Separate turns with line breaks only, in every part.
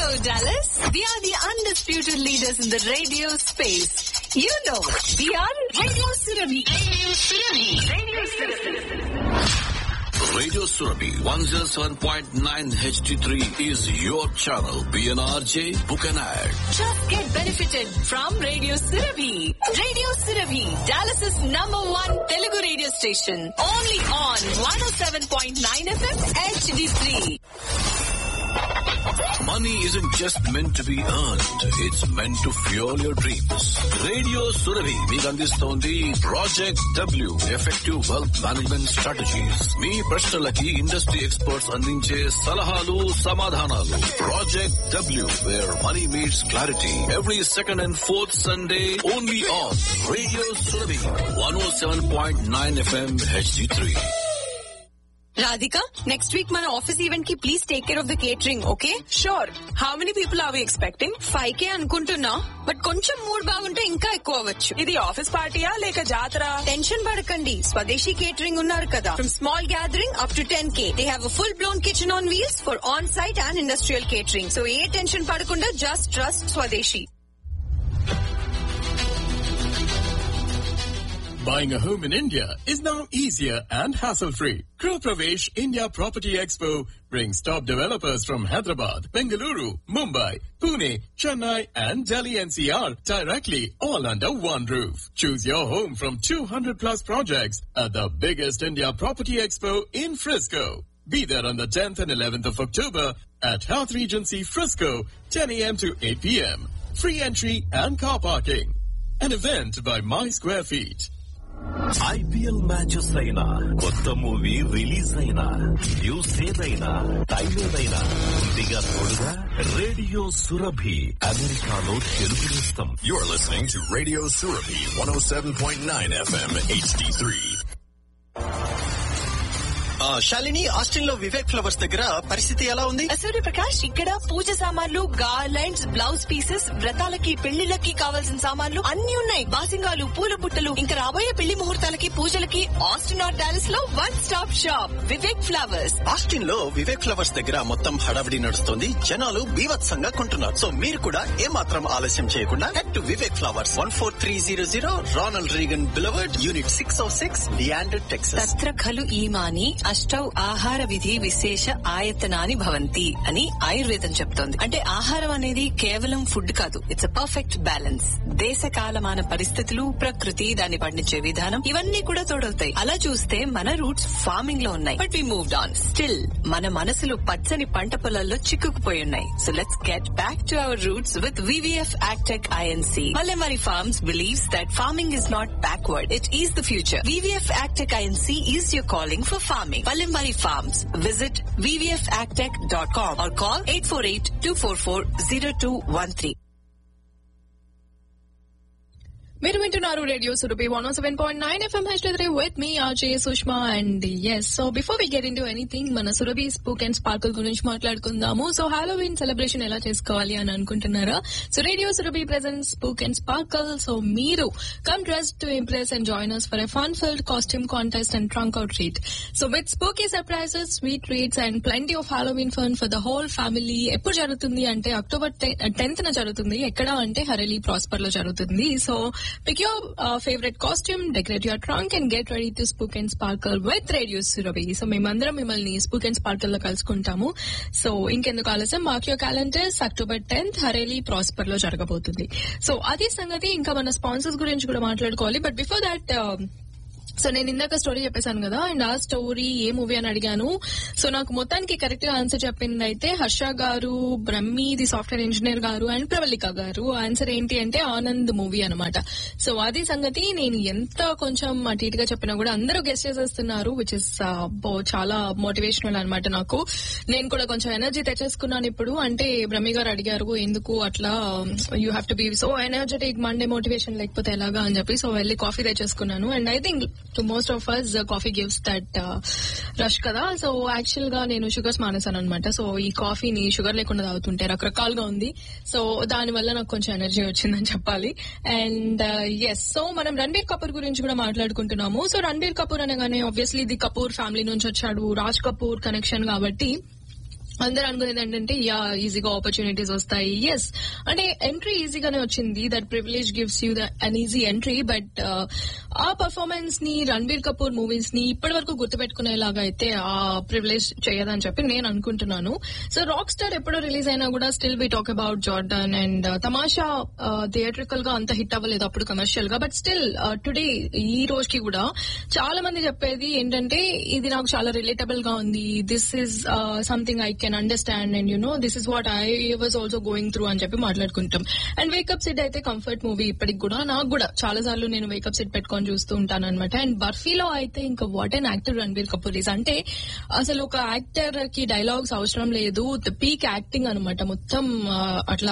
Hello, Dallas. We are the undisputed leaders in the radio space. You know, we are Radio Surabhi. Radio Surabhi. Radio Surabhi.
Radio Surabhi 107.9 HD3 is your channel. PNRJ, book an ad.
Just get benefited from Radio Surabhi. Radio Surabhi, Dallas's number one Telugu radio station. Only on 107.9 FM HD3.
Money isn't just meant to be earned. It's meant to fuel your dreams. Radio Surabhi మీకు అందిస్తోంది project W effective wealth management strategies మీ ప్రశ్నలకి industry experts అందించే సలహాలు సమాధానాలు project W where money meets clarity every second and fourth Sunday only on radio Surabhi one O seven point nine FM HD three
Radhika, next week మన office event కి please take care of the catering okay
sure how many people are we expecting
five K అనుకుంటున్నా but కొంచెం mood బాగుంటే ఇంకా ఎక్కువ అవ్వచ్చు
ఇది office పార్టీయా లేక జాతర
టెన్షన్ పడకండి స్వదేశీ కేటరింగ్ ఉన్నారు కదా from small gathering up to ten K they have full blown kitchen on wheels for on site and industrial catering so ఏ టెన్షన్ పడకుండా just trust Swadeshi
Buying a home in India is now easier and hassle-free. Group Pravesh India Property Expo brings top developers from Hyderabad, Bengaluru, Mumbai, Pune, Chennai and Delhi NCR directly all under one roof. Choose your home from 200 plus projects at the biggest India Property Expo in Frisco. Be there on the 10th and 11th of October at Health Regency Frisco, 10 a.m. to 8 p.m. Free entry and car parking. An event by My Square Feet.
IPL matches అయినా కొత్త movie release అయినా news ఏదైనా time ఏదైనా ముందుగా తోడుగా radio Surabhi అమెరికాలో తెలుగు నేస్తం
You're listening to Radio Surabhi 107.9 FM HD3.
ఆ, శాలిని ఆస్టిన్ లో వివేక్ ఫ్లవర్స్ దగ్గర పరిస్థితి ఎలా ఉంది
సూర్య ప్రకాష్ ఇక్కడ పూజ సామాన్లు గార్లైన్స్ బ్లౌజ్ పీసెస్ వ్రతాలకి పెళ్లిళ్ళకి కావాల్సిన సామాన్లు అన్ని ఉన్నాయి బాసింగాలు పూల బుట్టలు ఇంకా రాబోయే పెళ్లి ముహూర్తాలకి పూజలకి ఆస్టిన్ ఆర్ డాలస్ లో one stop shop Vivek flowers
Austin లో వివేక్ ఫ్లవర్స్ దగ్గర మొత్తం హడావిడి నడుస్తుంది జనాలు బీభత్సంగా కొంటున్నారు సో మీరు కూడా ఏ మాత్రం ఆలస్యం చేయకుండా head to Vivek flowers one four three zero zero Ronald Reagan boulevard unit six O six Leander Texas
తత్ర ఖలు ఈమాని అష్టౌ ఆహార విధి విశేష ఆయతనాని భవంతి అని ఆయుర్వేదం చెప్తోంది అంటే ఆహారం అనేది కేవలం ఫుడ్ కాదు ఇట్స్ అ పర్ఫెక్ట్ బ్యాలెన్స్ దేశ కాలమాన పరిస్థితులు ప్రకృతి దాన్ని పండించే విధానం ఇవన్నీ కూడా తోడవుతాయి అలా చూస్తే మన రూట్స్ ఫార్మింగ్ లో ఉన్నాయి but we moved on still మన మనసులు పచ్చని పంట పొలాల్లో చిక్కుకుపోయి ఉన్నాయి so let's get back to our roots with VVF agtech INC Palamari Farms believes that farming is not backward. It is the future. VVF Agtech INC is your calling for farming. Palamari Farms. Visit vvfagtech.com or call 848-244-0213.
మీరు వింటున్నారు radio Surabhi one seven point nine FM HD with మీ RJ Sushma and yes so before we get into anything మన Surabhi spook and sparkle గురించి మాట్లాడుకుందాము so Halloween celebration ఎలా చేసుకోవాలి అని అనుకుంటున్నారా so radio Surabhi present spook and sparkle so మీరు come dress to impress and join us for a fun filled costume contest and trunk or treat so with spooky surprises sweet treats and plenty of Halloween fun for the whole family ఎప్పుడు జరుగుతుంది అంటే October tenth న జరుగుతుంది ఎక్కడ అంటే హరెలీ Prosper లో జరుగుతుంది so Pick your uh, favorite costume, decorate your trunk, and get ready to spook and sparkle with Radio Surabhi. So మేమందరం మిమ్మల్ని స్పూక్ అండ్ స్పార్కల్ లో కలుసుకుంటాము సో ఇంకెందుకు ఆలస్యం mark your calendars October tenth హరేలీ ప్రాస్పర్ లో జరగబోతుంది సో అదే సంగతి ఇంకా మన స్పాన్సర్స్ గురించి కూడా మాట్లాడుకోవాలి బట్ బిఫోర్ దాట్ సో నేను ఇందాక స్టోరీ చెప్పేశాను కదా అండ్ ఆ స్టోరీ ఏ మూవీ అని అడిగాను సో నాకు మొత్తానికి కరెక్ట్ గా ఆన్సర్ చెప్పింది అయితే హర్ష గారు బ్రహ్మి ది సాఫ్ట్వేర్ ఇంజనీర్ గారు అండ్ ప్రవళిక గారు ఆన్సర్ ఏంటి అంటే ఆనంద్ మూవీ అనమాట సో అది సంగతి నేను ఎంత కొంచెం అటు ఇటుగా చెప్పినా కూడా అందరూ గెస్ట్ చేసేస్తున్నారు విచ్ ఇస్ చాలా మోటివేషనల్ అనమాట నాకు నేను కూడా కొంచెం ఎనర్జీ తెచ్చేసుకున్నాను ఇప్పుడు అంటే బ్రహ్మి గారు అడిగారు ఎందుకు అట్లా you have to be so energetic Monday motivation లేకపోతే ఎలాగా అని చెప్పి సో వెళ్ళి కాఫీ తెచ్చేసుకున్నాను and I think to most of us coffee gives that rush కదా సో యాక్చువల్ గా నేను షుగర్స్ మానేశాను అనమాట సో ఈ కాఫీని షుగర్ లేకుండా తాగుతుంటే రకరకాలుగా ఉంది సో దాని వల్ల నాకు కొంచెం ఎనర్జీ వచ్చిందని చెప్పాలి అండ్ ఎస్ సో మనం రణబీర్ కపూర్ గురించి కూడా మాట్లాడుకుంటున్నాము సో రణబీర్ కపూర్ అనగానే ఆబ్వియస్లీ ది కపూర్ ఫ్యామిలీ నుంచి వచ్చాడు రాజ్ కపూర్ కనెక్షన్ కాబట్టి అందరూ అనుకునేది ఏంటంటే యా ఈజీగా ఆపర్చునిటీస్ వస్తాయి ఎస్ అంటే ఎంట్రీ ఈజీగానే వచ్చింది that privilege gives you the uneasy entry but ఆ పర్ఫార్మెన్స్ ని రణబీర్ కపూర్ మూవీస్ ని ఇప్పటి వరకు గుర్తుపెట్టుకునేలాగా అయితే ఆ ప్రివిలేజ్ చేయదని చెప్పి నేను అనుకుంటున్నాను సో రాక్ స్టార్ ఎప్పుడో రిలీజ్ అయినా కూడా still we talk about Jordan and Tamasha theatrical గా అంత హిట్ అవ్వలేదు అప్పుడు కమర్షియల్ గా బట్ స్టిల్ టుడే ఈ రోజుకి కూడా చాలా మంది చెప్పేది ఏంటంటే ఇది నాకు చాలా రిలేటబుల్ గా ఉంది this is something I can understand and you know this is what I was also going through అని చెప్పి మాట్లాడుకుంటాం అండ్ వేకప్ సిట్ అయితే కంఫర్ట్ మూవీ ఇప్పటికి కూడా నాకు కూడా చాలా సార్లు నేను వేకప్ సిట్ పెట్టుకొని చూస్తూ ఉంటాను అనమాట అండ్ బర్ఫీలో అయితే ఇంకా what an actor Ranbir Kapoor is అంటే అసలు ఒక యాక్టర్ కి డైలాగ్స్ అవసరం లేదు పీక్ యాక్టింగ్ అనమాట మొత్తం ఆ, అట్లా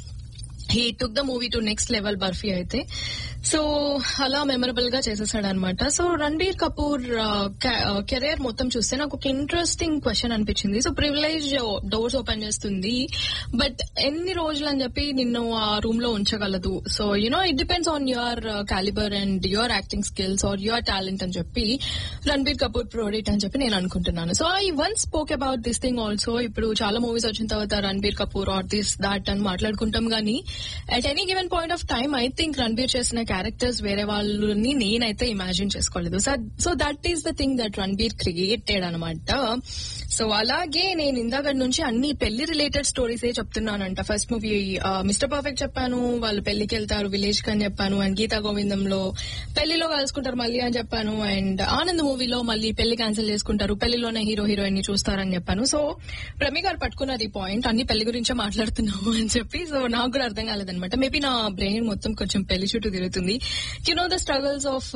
he took the movie to next level Barfi అయితే సో అలా మెమరబుల్ గా చేసేసాడు అనమాట సో రణబీర్ కపూర్ కెరియర్ మొత్తం చూస్తే నాకు ఒక ఇంట్రెస్టింగ్ క్వశ్చన్ అనిపించింది సో ప్రివిలేజ్ డోర్స్ ఓపెన్ చేస్తుంది బట్ ఎన్ని రోజులు అని చెప్పి నిన్ను ఆ రూమ్ లో ఉంచగలదు so you know it depends on your calibre and your acting skills or your talent అని చెప్పి రణబీర్ కపూర్ ప్రోడక్ట్ అని చెప్పి నేను అనుకుంటున్నాను so I one spoke about this thing also ఇప్పుడు చాలా మూవీస్ వచ్చిన తర్వాత Ranbir Kapoor or this that అని మాట్లాడుకుంటాం గానీ at any given point of time I think Ranbir చేసిన క్యారెక్టర్స్ వేరే వాళ్ళని నేనైతే ఇమాజిన్ చేసుకోలేదు so that is the thing that Ranbir created అనమాట సో అలాగే నేను ఇందాక నుంచి అన్ని పెళ్లి రిలేటెడ్ స్టోరీస్ ఏ చెప్తున్నానంట ఫస్ట్ మూవీ మిస్టర్ పర్ఫెక్ట్ చెప్పాను వాళ్ళు పెళ్లికి వెళ్తారు విలేజ్ కి అని చెప్పాను అండ్ గీతా గోవిందంలో పెళ్లిలో కలుసుకుంటారు మళ్ళీ అని చెప్పాను అండ్ ఆనంద్ మూవీలో మళ్ళీ పెళ్లి క్యాన్సిల్ చేసుకుంటారు పెళ్లిలోనే హీరో హీరోయిన్ ని చూస్తారని చెప్పాను సో ప్రమి గారు పట్టుకున్నారు ఈ పాయింట్ అన్ని పెళ్లి గురించే మాట్లాడుతున్నాము అని చెప్పి సో నాకు కూడా అర్థం కాలేదనమాట మేబీ నా బ్రెయిన్ మొత్తం కొంచెం పెళ్లి చుట్టూ తిరుగుతుంది you know the struggles of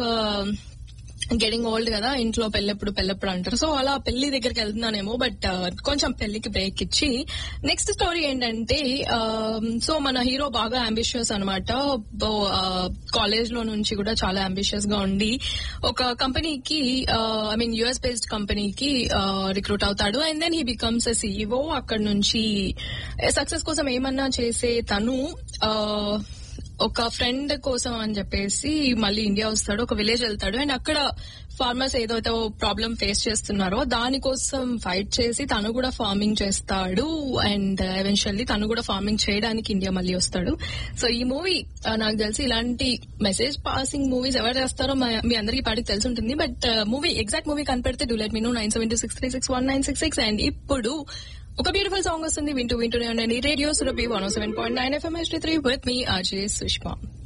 getting old కదా ఇంట్లో పెళ్ళెప్పుడు పెళ్ళెప్పుడు అంటారు సో అలా పెళ్లి దగ్గరికి వెళ్తున్నానేమో బట్ కొంచెం పెళ్లికి బ్రేక్ ఇచ్చి నెక్స్ట్ స్టోరీ ఏంటంటే సో మన హీరో బాగా అంబిషియస్ అనమాట కాలేజ్ లో నుంచి కూడా చాలా అంబిషియస్ గా ఉండి ఒక కంపెనీకి ఐ మీన్ యుఎస్ బేస్డ్ కంపెనీకి రిక్రూట్ అవుతాడు and then he becomes a CEO అక్కడ నుంచి సక్సెస్ కోసం ఏమన్నా చేసే తను uh, ఒక ఫ్రెండ్ కోసం అని చెప్పేసి మళ్ళీ ఇండియా వస్తాడు ఒక విలేజ్ వెళ్తాడు అండ్ అక్కడ ఫార్మర్స్ ఏదైతే ప్రాబ్లం ఫేస్ చేస్తున్నారో దానికోసం ఫైట్ చేసి తను కూడా ఫార్మింగ్ చేస్తాడు అండ్ ఎవెన్చువల్లీ తను కూడా ఫార్మింగ్ చేయడానికి ఇండియా మళ్ళీ వస్తాడు సో ఈ మూవీ నాకు తెలిసి ఇలాంటి మెసేజ్ పాసింగ్ మూవీస్ ఎవరు చేస్తారో మా- మీ అందరికీ పాటికి తెలిసి ఉంటుంది బట్ మూవీ ఎగ్జాక్ట్ మూవీ కనిపెడితే do let me know nine seven two six three six one nine six six and ఇప్పుడు ఒక బ్యూటిఫుల్ సాంగ్ వస్తుంది వింటూ వింటూనే ఉండండి radio Surabhi one seven point nine FM three with మీ అజయ్ సుష్మా